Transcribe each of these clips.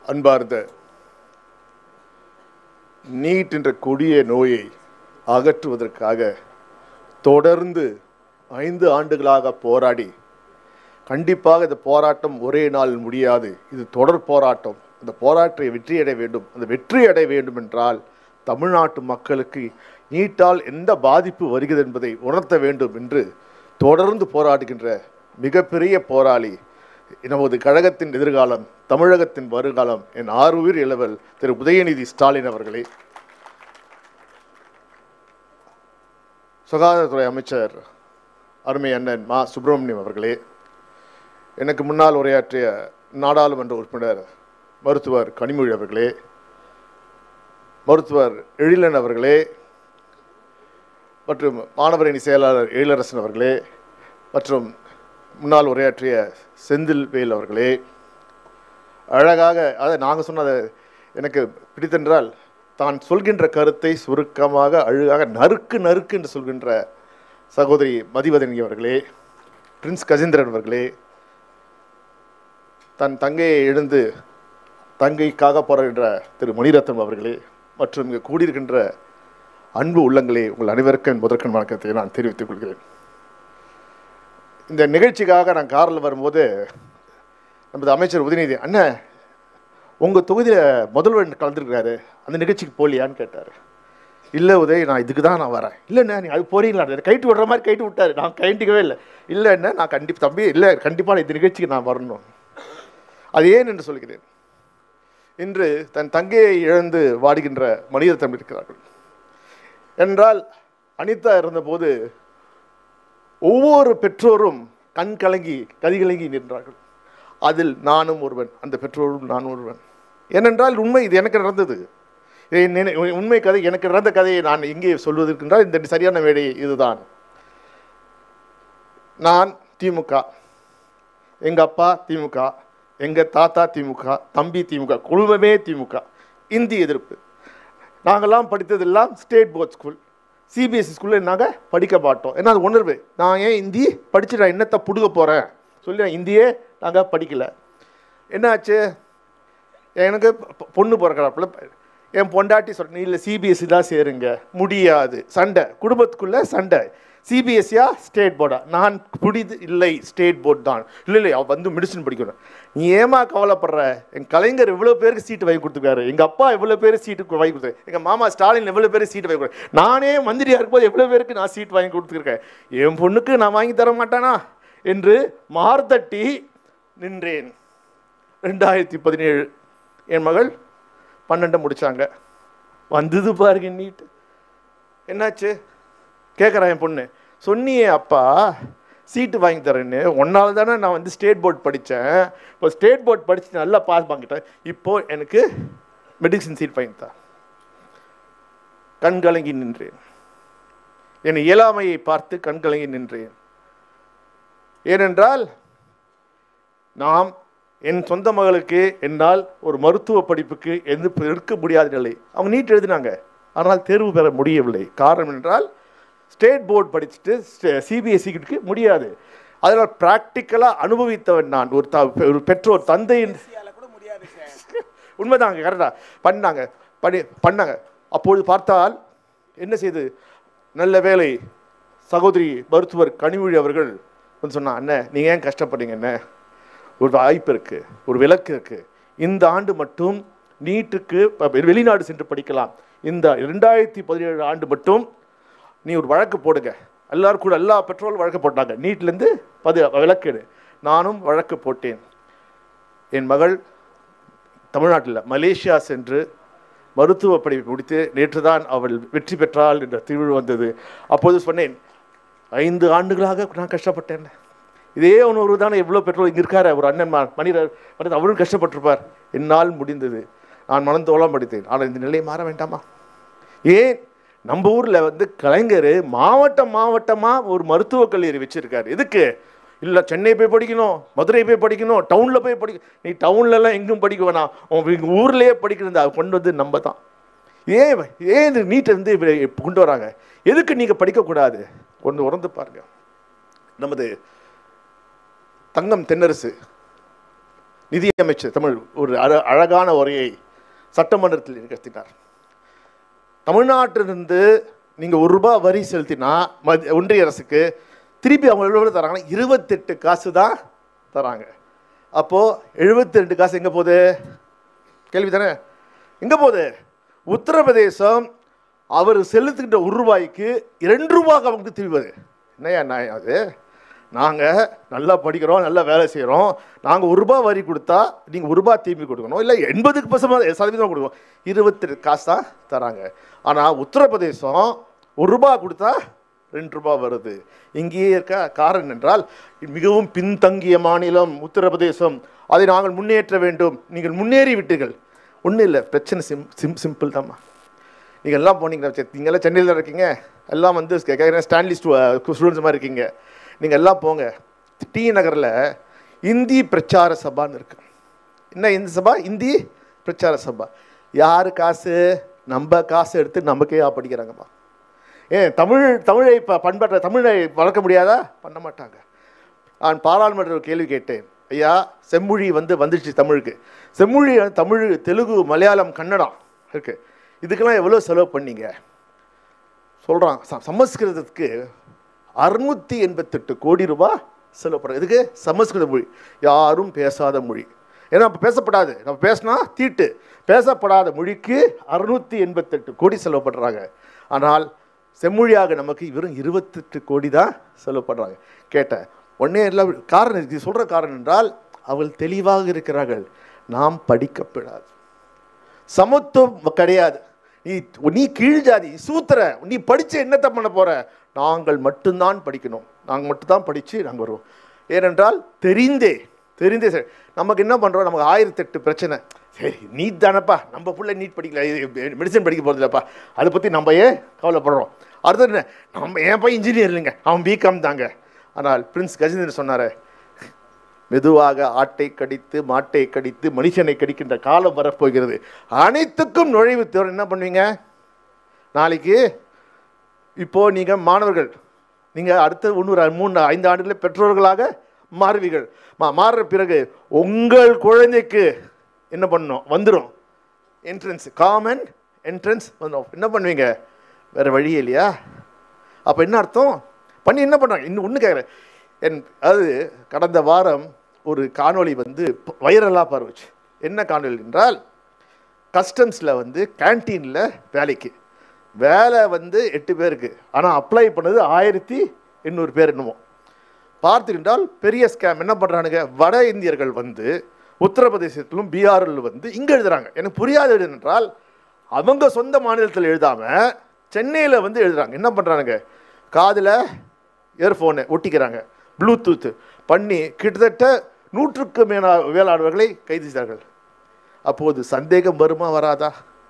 அன்பார்ந்த நீட் என்ற கொடிய நோயை அகற்றுவதற்காக தொடர்ந்து ஐந்து ஆண்டுகளாக போராடி கண்டிப்பாக இந்த போராட்டம் ஒரே நாளில் முடியாது இது தொடர் போராட்டம் அந்த போராட்டத்தை வெற்றியடைய வேண்டும் அந்த வெற்றி அடைய வேண்டும் என்றால் தமிழ்நாட்டு மக்களுக்கு நீட்டால் எந்த பாதிப்பு வருகிறது என்பதை உணர்த்த வேண்டும் என்று தொடர்ந்து போராடுகின்ற மிகப்பெரிய போராளி நமது கழகத்தின் எதிர்காலம் தமிழகத்தின் வருகாலம் என் ஆறுயிர் இளவல் திரு உதயநிதி ஸ்டாலின் அவர்களே சுகாதாரத்துறை அமைச்சர் அருமை அண்ணன் மா சுப்பிரமணியம் அவர்களே எனக்கு முன்னால் உரையாற்றிய நாடாளுமன்ற உறுப்பினர் மருத்துவர் கனிமொழி அவர்களே மருத்துவர் எழிலன் அவர்களே மற்றும் மாணவரணி செயலாளர் எழிலரசன் அவர்களே மற்றும் முன்னால் உரையாற்றிய செந்தில் வேல் அவர்களே அழகாக அதை நாங்கள் சொன்னது எனக்கு பிடித்தென்றால் தான் சொல்கின்ற கருத்தை சுருக்கமாக அழகாக நறுக்கு நறுக்கு என்று சொல்கின்ற சகோதரி மதிவதனி அவர்களே பிரின்ஸ் கஜேந்திரன் அவர்களே தன் தங்கையை எழுந்து தங்கைக்காக போராடுகின்ற திரு மணிரத்னம் அவர்களே மற்றும் இங்கு கூடியிருக்கின்ற அன்பு உள்ளங்களே உங்கள் அனைவருக்கும் என் முதற்கண் வணக்கத்தை நான் தெரிவித்துக் கொள்கிறேன் இந்த நிகழ்ச்சிக்காக நான் காரில் வரும்போது நமது அமைச்சர் உதயநிதி அண்ணன் உங்கள் தொகுதியில் முதல்வர் கலந்துருக்காரு அந்த நிகழ்ச்சிக்கு போலியான்னு கேட்டார் இல்லை உதய் நான் இதுக்கு தான் நான் வரேன் இல்லைண்ணே நீ அது போறீங்களா கைட்டு விடுற மாதிரி கைட்டு விட்டாரு நான் கைண்டிக்கவே இல்லை இல்லைண்ணே நான் கண்டிப்பாக தம்பி இல்லை கண்டிப்பாக இந்த நிகழ்ச்சிக்கு நான் வரணும் அது ஏன் என்று சொல்கிறேன் இன்று தன் தங்கையை இழந்து வாடுகின்ற மனிதத்தம் இருக்கிறார்கள் என்றால் அனிதா இருந்தபோது ஒவ்வொரு பெற்றோரும் கண் கலங்கி கதி கலங்கி நின்றார்கள் அதில் நானும் ஒருவன் அந்த பெற்றோரும் நானும் ஒருவன் ஏனென்றால் உண்மை இது எனக்கு நடந்தது இதை நினை- உண்மை கதை எனக்கு நடந்த கதையை நான் இங்கே சொல்வதற்கென்றால் இந்த சரியான வேலை இதுதான் நான் திமுக எங்கள் அப்பா திமுக எங்கள் தாத்தா திமுக தம்பி திமுக குழுமமே திமுக இந்தி எதிர்ப்பு நாங்கள்லாம் படித்ததெல்லாம் ஸ்டேட் போர்ட் ஸ்கூல் சிபிஎஸ்சி ஸ்கூலில் நாங்கள் படிக்க மாட்டோம் ஏன்னா அது உணர்வு நான் ஏன் இந்தி படிச்சு நான் என்னத்தை புடுங்க போகிறேன் சொல்லி நான் இந்தியே நாங்கள் படிக்கலை என்னாச்சு எனக்கு பொ- பொண்ணு பிறக்கிறாப்புல என் பொண்டாட்டி சொல்கிறேன் இல்லை சிபிஎஸ்சி தான் சேருங்க முடியாது சண்டை குடும்பத்துக்குள்ளே சண்டை சிபிஎஸ்சியா ஸ்டேட் போர்டா நான் புடிது இல்லை ஸ்டேட் போர்டு தான் இல்லை இல்லை அவள் வந்து மெடிசன் படிக்கணும் நீ ஏமா கவலைப்படுற என் கலைஞர் இவ்வளோ பேருக்கு சீட்டு வாங்கி கொடுத்துருக்காரு எங்கள் அப்பா எவ்வளோ பேர் சீட்டு வாங்கி கொடுத்தாரு எங்கள் மாமா ஸ்டாலின் எவ்வளோ பேர் சீட்டு வாங்கி கொடுத்தாரு நானே மந்திரியாக இருக்கும்போது எவ்வளோ பேருக்கு நான் சீட் வாங்கி கொடுத்துருக்கேன் என் பொண்ணுக்கு நான் வாங்கி தர மாட்டானா என்று மார்த்தட்டி நின்றேன் ரெண்டாயிரத்தி பதினேழு என் மகள் பன்னெண்டை முடிச்சாங்க வந்தது பாருங்க நீட்டு என்னாச்சு கேட்குறான் என் பொண்ணு சொன்னியே அப்பா சீட்டு வாங்கி தரேன்னு ஒன்னால தானே நான் வந்து ஸ்டேட் போர்ட் படித்தேன் இப்போ ஸ்டேட் போர்ட் படித்து நல்லா பாஸ் வாங்கிட்டேன் இப்போ எனக்கு மெடிசின் சீட் வாங்கி தா கண்கலங்கி நின்றேன் என் இயலாமையை பார்த்து கண்கலங்கி நின்றேன் ஏனென்றால் நாம் என் சொந்த மகளுக்கு என்னால் ஒரு மருத்துவ படிப்புக்கு எந்த இருக்க முடியாத நிலை அவங்க நீட் எழுதினாங்க ஆனால் தேர்வு பெற முடியவில்லை காரணம் என்றால் ஸ்டேட் போர்டு படிச்சுட்டு சிபிஎஸ்சிக்கு முடியாது அதனால் ப்ராக்டிக்கலாக அனுபவித்தவன் நான் ஒரு த ஒரு பெற்றோர் தந்தையின் உண்மைதாங்க கரெக்டாக பண்ணாங்க பண்ணி பண்ணாங்க அப்பொழுது பார்த்தால் என்ன செய்து நல்ல வேலை சகோதரி மருத்துவர் கனிமொழி அவர்கள் வந்து சொன்னா அண்ணன் நீங்கள் ஏன் கஷ்டப்படுறீங்க அண்ணே ஒரு வாய்ப்பு இருக்குது ஒரு விலக்கு இருக்குது இந்த ஆண்டு மட்டும் நீட்டுக்கு ப- வெளிநாடு சென்று படிக்கலாம் இந்த ரெண்டாயிரத்தி பதினேழு ஆண்டு மட்டும் நீ ஒரு வழக்கு போடுங்க எல்லாரும் கூட எல்லா பெற்றோரும் வழக்கு போட்டாங்க நீட்லேருந்து பது விலக்கெடு நானும் வழக்கு போட்டேன் என் மகள் தமிழ்நாட்டில் மலேசியா சென்று மருத்துவ படிப்பு முடித்து நேற்று தான் அவள் வெற்றி பெற்றாள் என்ற திருவிழு வந்தது அப்போது சொன்னேன் ஐந்து ஆண்டுகளாக நான் கஷ்டப்பட்டேன் இதே உணர்வு தானே எவ்வளோ பெற்றோர் இங்கே இருக்காரு ஒரு அண்ணன் மா- மனிதர் மனிதர் அவரும் கஷ்டப்பட்டிருப்பார் என்னால் முடிந்தது நான் மனம் தோளம் படித்தேன் ஆனால் இந்த நிலை மாற வேண்டாமா ஏன் நம்ம ஊரில் வந்து கலைஞர் மாவட்டம் மாவட்டமாக ஒரு மருத்துவக் கல்லூரி வச்சுருக்காரு எதுக்கு இல்லை சென்னை போய் படிக்கணும் மதுரை போய் படிக்கணும் டவுனில் போய் படிக்க நீ டவுன்லலாம் எங்கும் படிக்க வேணாம் உங்கள் ஊர்லேயே படிக்கிறது அது கொண்டு வந்து நம்ம தான் ஏன் இவ- ஏன் இந்த நீட்டை வந்து இப்படி கொண்டு வராங்க எதுக்கு நீங்கள் படிக்கக்கூடாது கொண்டு உறந்து பாருங்க நமது தங்கம் தென்னரசு நிதியமைச்சர் தமிழ் ஒரு அழ- அழகான உரையை சட்டமன்றத்தில் நிகழ்த்தினார் தமிழ்நாட்டிலிருந்து நீங்கள் ஒரு ரூபாய் வரி செலுத்தினா மத் ஒன்றிய அரசுக்கு திருப்பி அவங்க எவ்வளோ தராங்கன்னா இருபத்தெட்டு காசு தான் தராங்க அப்போது எழுபத்தி ரெண்டு காசு எங்கே போகுது கேள்வி தானே எங்கே போகுது உத்தரப்பிரதேசம் அவர் செலுத்துகின்ற ஒரு ரூபாய்க்கு இரண்டு ரூபாய்க்கு அவங்களுக்கு திரும்புது என்னையா நியாயம் அது நாங்கள் நல்லா படிக்கிறோம் நல்லா வேலை செய்கிறோம் நாங்கள் ஒரு ரூபாய் வரி கொடுத்தா நீங்கள் ஒரு ரூபாய் திரும்பி கொடுக்கணும் இல்லை எண்பதுக்கு பர்சன்ட் சதவீதம் கொடுக்கணும் இருபத்தெட்டு காசு தான் தராங்க ஆனால் உத்தரப்பிரதேசம் ஒரு ரூபாய் கொடுத்தா ரெண்டு ரூபாய் வருது இங்கேயே இருக்க காரணம் என்றால் மிகவும் பின்தங்கிய மாநிலம் உத்தரப்பிரதேசம் அதை நாங்கள் முன்னேற்ற வேண்டும் நீங்கள் முன்னேறி விட்டீர்கள் ஒன்றும் இல்லை பிரச்சனை சிம் சிம் சிம்பிள் தாம்மா நீங்கள் எல்லாம் போனீங்கன்னா சரி, நீங்க எல்லாம் சென்னையில் தான் இருக்கீங்க எல்லாம் வந்து கேட்குறேன் ஸ்டான்லி ஸ்டூடெண்ட்ஸ் மாதிரி இருக்கீங்க நீங்கள் எல்லாம் போங்க டி நகரில் இந்தி பிரச்சார சபான்னு இருக்கு என்ன இந்தி சபா இந்தி பிரச்சார சபா யார் காசு நம்ம காசு எடுத்து நமக்கே படிக்கிறாங்கம்மா ஏன் தமிழ் தமிழை இப்போ பண்பாட்ட தமிழை வளர்க்க முடியாதா பண்ண மாட்டாங்க நான் பாராளுமன்ற கேள்வி கேட்டேன் ஐயா செம்மொழி வந்து வந்துடுச்சு தமிழுக்கு செம்மொழி தமிழ் தெலுங்கு மலையாளம் கன்னடம் இருக்கு இதுக்கெல்லாம் எவ்வளோ செலவு பண்ணீங்க சொல்கிறான் ச சமஸ்கிருதத்துக்கு அறுநூற்றி எண்பத்தெட்டு கோடி ரூபாய் செலவு பண்ணுறாங்க இதுக்கு சமஸ்கிருத மொழி யாரும் பேசாத மொழி ஏன்னா அப்போ பேசப்படாது நம்ம பேசினா தீட்டு பேசப்படாத மொழிக்கு அறுநூற்றி எண்பத்தெட்டு கோடி செலவு பண்ணுறாங்க ஆனால் செம்மொழியாக நமக்கு வெறும் இருபத்தெட்டு கோடி தான் செலவு பண்ணுறாங்க கேட்டேன் உடனே எல்லாம் காரணம் இது சொல்கிற காரணம் என்றால் அவள் தெளிவாக இருக்கிறார்கள் நாம் படிக்கப்படாது சமத்துவம் கிடையாது நீ நீ கீழ் ஜாதி சூத்திர நீ படிச்சு என்னத்தை பண்ண போற நாங்கள் மட்டும்தான் படிக்கணும் நாங்கள் மட்டும்தான் படித்து நாங்கள் வருவோம் ஏனென்றால் தெரிந்தே தெரிந்தே சரி நமக்கு என்ன பண்ணுறோம் நமக்கு ஆயிரத்தெட்டு பிரச்சனை சரி நீட் தானப்பா நம்ம பிள்ளை நீட் படிக்கல மெடிசன் படிக்க போகிறதில்லப்பா அதை பற்றி நம்ம ஏன் கவலைப்படுறோம் அடுத்தது என்ன நம்ம என் பையன் இன்ஜினியர் இல்லைங்க அவன் பிகாம் தாங்க ஆனால் பிரின்ஸ் கஜேந்திரன் சொன்னாரே மெதுவாக ஆட்டை கடித்து மாட்டை கடித்து மனுஷனை கடிக்கின்ற காலம் வரப்போகிறது அனைத்துக்கும் நுழைவுத் தேர்வு என்ன பண்ணுவீங்க நாளைக்கு இப்போ நீங்கள் மாணவர்கள் நீங்கள் அடுத்த இன்னொரு மூணு ஐந்து ஆண்டுகளில் பெற்றோர்களாக மாறுவீர்கள் மா மாறுற பிறகு உங்கள் குழந்தைக்கு என்ன பண்ணணும் வந்துடும் என்ட்ரன்ஸ் காமன் என்ட்ரன்ஸ் வந்துடும் என்ன பண்ணுவீங்க வேறு வழியே இல்லையா அப்போ என்ன அர்த்தம் பண்ணி என்ன பண்ணுறாங்க இன்னும் ஒன்று கேட்குறேன் என் அது கடந்த வாரம் ஒரு காணொளி வந்து வைரலாக பரவுச்சு என்ன காணொளி என்றால் கஸ்டம்ஸில் வந்து கேன்டீனில் வேலைக்கு வேலை வந்து எட்டு பேருக்கு ஆனால் அப்ளை பண்ணது ஆயிரத்தி எண்ணூறு பேர் என்னமோ பார்த்துக்கிட்டால் பெரிய ஸ்கேம் என்ன பண்ணுறானுங்க வட இந்தியர்கள் வந்து உத்தரப்பிரதேசத்திலும் பீகாரில் வந்து இங்கே எழுதுறாங்க எனக்கு புரியாத என்றால் அவங்க சொந்த மாநிலத்தில் எழுதாமல் சென்னையில் வந்து எழுதுறாங்க என்ன பண்ணுறானுங்க காதில் இயர்ஃபோனை ஒட்டிக்கிறாங்க ப்ளூடூத் பண்ணி கிட்டத்தட்ட நூற்றுக்கு மேலா வேளாளர்களை கைது செய்தார்கள் அப்போது சந்தேகம் வருமா வராதா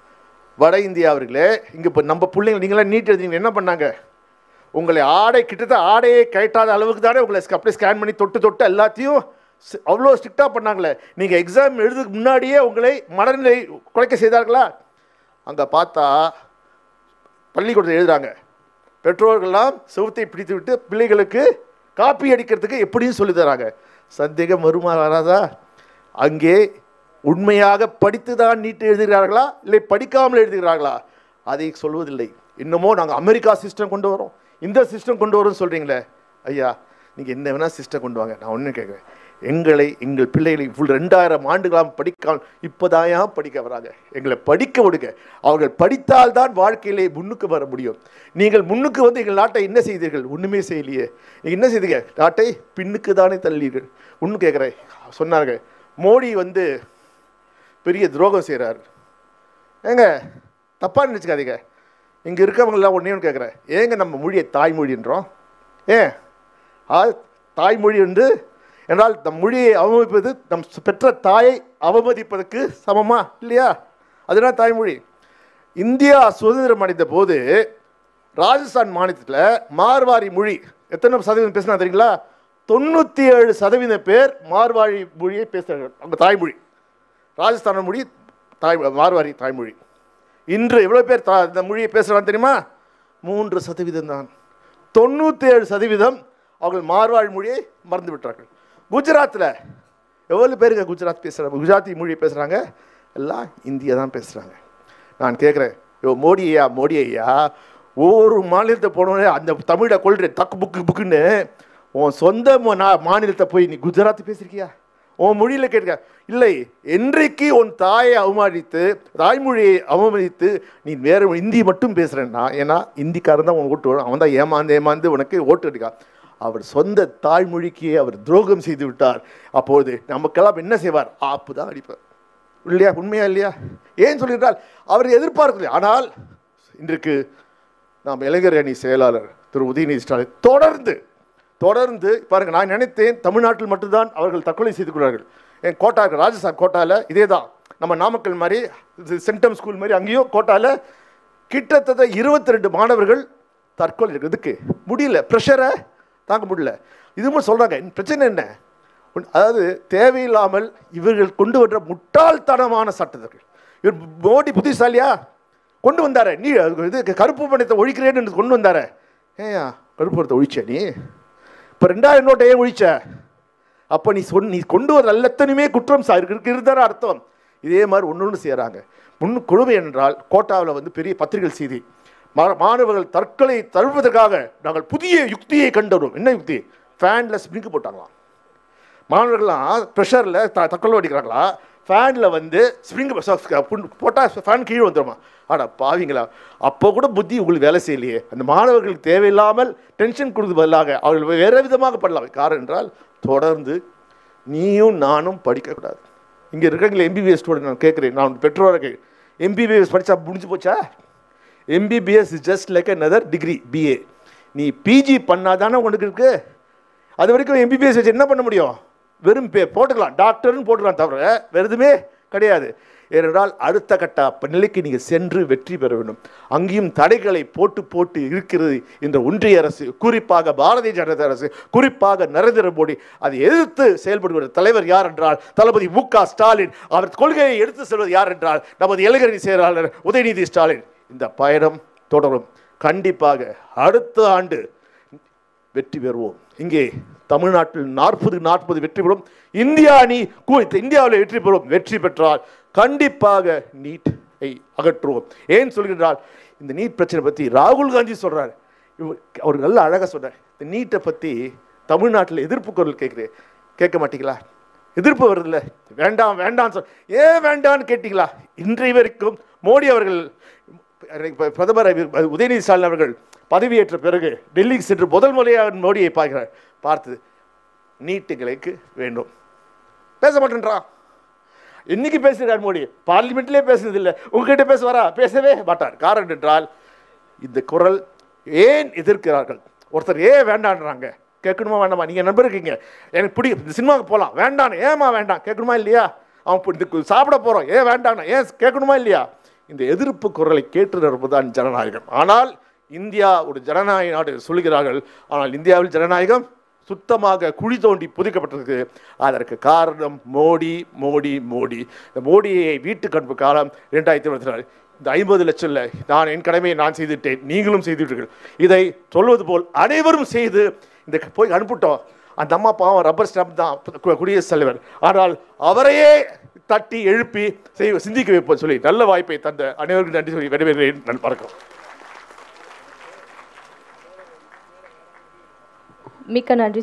வட இந்தியாவர்களே இங்கே இப்போ நம்ம பிள்ளைங்க நீங்களாம் நீட் எழுதிங்க என்ன பண்ணாங்க உங்களை ஆடை கிட்டத்தட்ட ஆடையே கட்டாத அளவுக்கு தானே உங்களை அப்படியே ஸ்கேன் பண்ணி தொட்டு தொட்டு எல்லாத்தையும் ஸ்- அவ்வளோ ஸ்ட்ரிக்டாக பண்ணாங்களே நீங்கள் எக்ஸாம் எழுதுக்கு முன்னாடியே உங்களை மனநிலை குறைக்க செய்தார்களா அங்கே பார்த்தா பள்ளிக்கூடத்தில் எழுதுறாங்க பெற்றோர்கள்லாம் செவுத்தை பிடித்து விட்டு பிள்ளைகளுக்கு காப்பி அடிக்கிறதுக்கு எப்படியும் சொல்லி தராங்க சந்தேகம் வருமா வராதா அங்கே உண்மையாக படித்து தான் நீட்டு எழுதுகிறார்களா இல்லை படிக்காமல் எழுதுகிறார்களா அதை சொல்வதில்லை இன்னமோ நாங்கள் அமெரிக்கா சிஸ்டம் கொண்டு வரோம் இந்த சிஸ்டம் கொண்டு வரோம்னு சொல்கிறீங்களே ஐயா நீங்கள் என்ன வேணால் சிஸ்டம் கொண்டு வாங்க நான் ஒன்றும் கேட்குறேன் எங்களை எங்கள் பிள்ளைகளை இவ்வளோ ரெண்டாயிரம் ஆண்டுகளாம் படிக்காமல் இப்போதாயா படிக்க வராங்க எங்களை படிக்க விடுங்க அவர்கள் படித்தால் தான் வாழ்க்கையிலே முன்னுக்கு வர முடியும் நீங்கள் முன்னுக்கு வந்து எங்கள் நாட்டை என்ன செய்தீர்கள் ஒன்றுமே செய்யலையே நீங்கள் என்ன செய்தீங்க நாட்டை பின்னுக்கு தானே தள்ளீர்கள் ஒன்று கேட்குறேன் சொன்னாங்க மோடி வந்து பெரிய துரோகம் செய்கிறார் ஏங்க தப்பாக நினச்சிக்காதீங்க இங்கே இருக்கவங்களாம் ஒன்றே ஒன்று கேட்குறேன் ஏங்க நம்ம மொழியை தாய்மொழின்றோம் ஏன் ஆ தாய்மொழி என்று என்றால் நம் மொழியை அவமதிப்பது நம் பெற்ற தாயை அவமதிப்பதற்கு சமமா இல்லையா அதுதான் தாய்மொழி இந்தியா சுதந்திரம் அடைந்த போது ராஜஸ்தான் மாநிலத்தில் மார்வாரி மொழி எத்தனை சதவீதம் பேசினா தெரியுங்களா தொண்ணூற்றி ஏழு சதவீதம் பேர் மார்வாரி மொழியை பேசுகிறார்கள் அவங்க தாய்மொழி ராஜஸ்தான மொழி தாய் மார்வாரி தாய்மொழி இன்று எவ்வளோ பேர் தா இந்த மொழியை பேசுகிறாங்க தெரியுமா மூன்று சதவீதம் தான் தொண்ணூற்றி ஏழு சதவீதம் அவர்கள் மார்வாழ் மொழியை மறந்து விட்டார்கள் குஜராத்தில் எவ்வளோ பேருங்க குஜராத் பேசுகிறாங்க குஜராத்தி மொழி பேசுகிறாங்க எல்லாம் இந்தியை தான் பேசுகிறாங்க நான் கேட்குறேன் யோ மோடி ஐயா மோடி ஐயா ஒவ்வொரு மாநிலத்தை போனோடனே அந்த தமிழை கொள்ற தக்கு புக்கு புக்குன்னு உன் சொந்த ம- நா- மாநிலத்தை போய் நீ குஜராத்தி பேசியிருக்கியா உன் மொழியில் கேட்க இல்லை என்றைக்கு உன் தாயை அவமானித்து தாய்மொழியை அவமதித்து நீ வேற இந்தி மட்டும் பேசுகிறேன்னா ஏன்னா இந்திக்காரன் தான் உன் ஓட்டு வரும் அவன் தான் ஏமாந்து ஏமாந்து உனக்கு ஓட்டு எடுக்கா அவர் சொந்த தாய்மொழிக்கு அவர் துரோகம் செய்து விட்டார் அப்போது நமக்கெல்லாம் என்ன செய்வார் ஆப்பு தான் அடிப்பார் இல்லையா உண்மையா இல்லையா ஏன் சொல்கிறால் அவர் எதிர்பார்க்கல ஆனால் இன்றைக்கு நாம் இளைஞர் அணி செயலாளர் திரு உதயநிதி ஸ்டாலின் தொடர்ந்து தொடர்ந்து பாருங்க நான் நினைத்தேன் தமிழ்நாட்டில் மட்டும்தான் அவர்கள் தற்கொலை செய்து கொள்வார்கள் என் கோட்டா இருக்கு, ராஜஸ்தான் கோட்டாவில் இதே தான் நம்ம நாமக்கல் மாதிரி இது சென்டம் ஸ்கூல் மாதிரி அங்கேயும் கோட்டாவில் கிட்டத்தட்ட இருபத்தி ரெண்டு மாணவர்கள் தற்கொலை இருக்கு. இதுக்கு முடியல ப்ரெஷரை தாங்க முடியல இதுவும் சொல்கிறாங்க பிரச்சனை என்ன உன்- அதாவது தேவையில்லாமல் இவர்கள் கொண்டு வர்ற முட்டாள்தனமான சட்டங்கள் இவர் மோடி புத்திசாலியா கொண்டு வந்தாரே நீ இது கருப்பு பணத்தை ஒழிக்கிறேன்னு கொண்டு வந்தாரே ஏயா கருப்பு பணத்தை ஒழிச்ச நீ இப்போ ரெண்டாயிரம் நோட்டை ஏன் ஒழிச்ச அப்போ நீ சொன் நீ கொண்டு வர எல்லாத்தனையுமே குற்றம் சா இருக்கு இருந்தார அர்த்தம் இதே மாதிரி ஒன்று ஒன்று செய்கிறாங்க முன் கொடுமை என்றால் கோட்டாவில் வந்து பெரிய பத்திரிகை செய்தி மா- மாணவர்கள் தற்கொலை தழுவதற்காக நாங்கள் புதிய யுக்தியை கண்டோம் என்ன யுக்தி ஃபேனில் ஸ்ப்ரிங்க் போட்டாங்களாம் மாணவர்கள்லாம் ப்ரெஷரில் த தற்கொலை அடிக்கிறாங்களா ஃபேனில் வந்து ஸ்ப்ரிங் போட்டால் ஃபேன் கீழே வந்துடுமா ஆடா பாவிங்களா அப்போ கூட புத்தி உங்களுக்கு வேலை செய்யலையே அந்த மாணவர்களுக்கு தேவையில்லாமல் டென்ஷன் கொடுத்து பதிலாக அவர்கள் வேறு விதமாக பண்ணலாம் காரணம் என்றால் தொடர்ந்து நீயும் நானும் படிக்கக்கூடாது இங்கே இருக்காங்களே எம்பிபிஎஸ் ஸ்டூடெண்ட் நான் கேட்குறேன் நான் பெற்றோருக்கு எம்பிபிஎஸ் படித்தா முடிஞ்சு போச்சா MBBS is just like another degree BA நீ பிஜி பண்ணாதானே உனக்கு இருக்கு அது வரைக்கும் எம்பிபிஎஸ் வச்சு என்ன பண்ண முடியும் வெறும் பே போட்டுக்கலாம் டாக்டர்னு போட்டுக்கலாம் தவிர வேறு எதுவுமே கிடையாது ஏனென்றால் அடுத்த கட்ட அப்ப நிலைக்கு நீங்கள் சென்று வெற்றி பெற வேண்டும் அங்கேயும் தடைகளை போட்டு போட்டு இருக்கிறது இந்த ஒன்றிய அரசு குறிப்பாக பாரதிய ஜனதா அரசு குறிப்பாக நரேந்திர மோடி அதை எதிர்த்து செயல்படுகிற தலைவர் யார் என்றால் தளபதி மு க ஸ்டாலின் அவர் கொள்கையை எடுத்து செல்வது யார் என்றால் நமது இளைஞரணி செயலாளர் உதயநிதி ஸ்டாலின் இந்த பயணம் தொடரும் கண்டிப்பாக அடுத்த ஆண்டு வெற்றி பெறுவோம் இங்கே தமிழ்நாட்டில் நாற்பது நாற்பது வெற்றி பெறும் இந்தியா அணி கு- இந்தியாவில் வெற்றி பெறும் வெற்றி பெற்றால் கண்டிப்பாக நீட்டை அகற்றுவோம் ஏன் சொல்கிறார் இந்த நீட் பிரச்சனை பற்றி ராகுல் காந்தி சொல்றார் இவர் அவர் நல்ல அழகாக சொல்றார் இந்த நீட்டை பற்றி தமிழ்நாட்டில் எதிர்ப்பு குரல் கேட்குறேன் கேட்க மாட்டீங்களா எதிர்ப்பு வருதுல்ல வேண்டாம் வேண்டாம் சொல் ஏன் வேண்டாம்னு கேட்டீங்களா இன்றைய வரைக்கும் மோடி அவர்கள் இப்ப பிரதமர் அவர் உதயநிதி ஸ்டாலின் அவர்கள் பதவியேற்ற பிறகு டெல்லிக்கு சென்று முதல் முறையாக மோடியை பார்க்கிறார் பார்த்தது நீட்டுகளுக்கு வேண்டும் பேச மாட்டேன்றா இன்னைக்கு பேசுகிறார் மோடி பார்லிமெண்ட்லேயே பேசுனது இல்லை உங்ககிட்ட பேசுவாரா பேசவே மாட்டார் காரணம் என்றால் இந்த குரல் ஏன் எதிர்க்கிறார்கள் ஒருத்தர் ஏன் வேண்டான்றாங்க கேட்கணுமா வேண்டாமா நீங்கள் நண்பர் இருக்கீங்க எனக்கு பிடி இந்த சினிமாவுக்கு போகலாம் வேண்டான்னு ஏமா வேண்டாம் கேட்கணுமா இல்லையா அவன் இப்ப இதுக்கு சாப்பிட போகிறோம் ஏன் வேண்டாம் ஏன் கேட்கணுமா இல்லையா இந்த எதிர்ப்பு குரலை கேட்டு நடப்பதுதான் ஜனநாயகம் ஆனால் இந்தியா ஒரு ஜனநாயக நாடு சொல்கிறார்கள் ஆனால் இந்தியாவில் ஜனநாயகம் சுத்தமாக குழி தோண்டி புதைக்கப்பட்டிருக்கு அதற்கு காரணம் மோடி மோடி மோடி இந்த மோடியை வீட்டுக்கு அனுப்பு காலம் ரெண்டாயிரத்தி இருபத்தி நாலு இந்த ஐம்பது லட்சம் இல்லை நான் என் கடமையை நான் செய்துவிட்டேன் நீங்களும் செய்துவிட்டீர்கள் இதை சொல்வது போல் அனைவரும் செய்து இந்த போய் அனுப்பிட்டோம் அந்த அம்மா பாவம் ரப்பர் ஸ்டாம்ப் தான் கு- குடியரசுத் தலைவர் ஆனால் அவரையே தட்டி எழுப்பி செய் சிந்திக்க வைப்போம் சொல்லி நல்ல வாய்ப்பை தந்த அனைவருக்கும் நன்றி சொல்லி விடைபெறுகிறேன் நன் வணக்கம் மிக்க நன்றி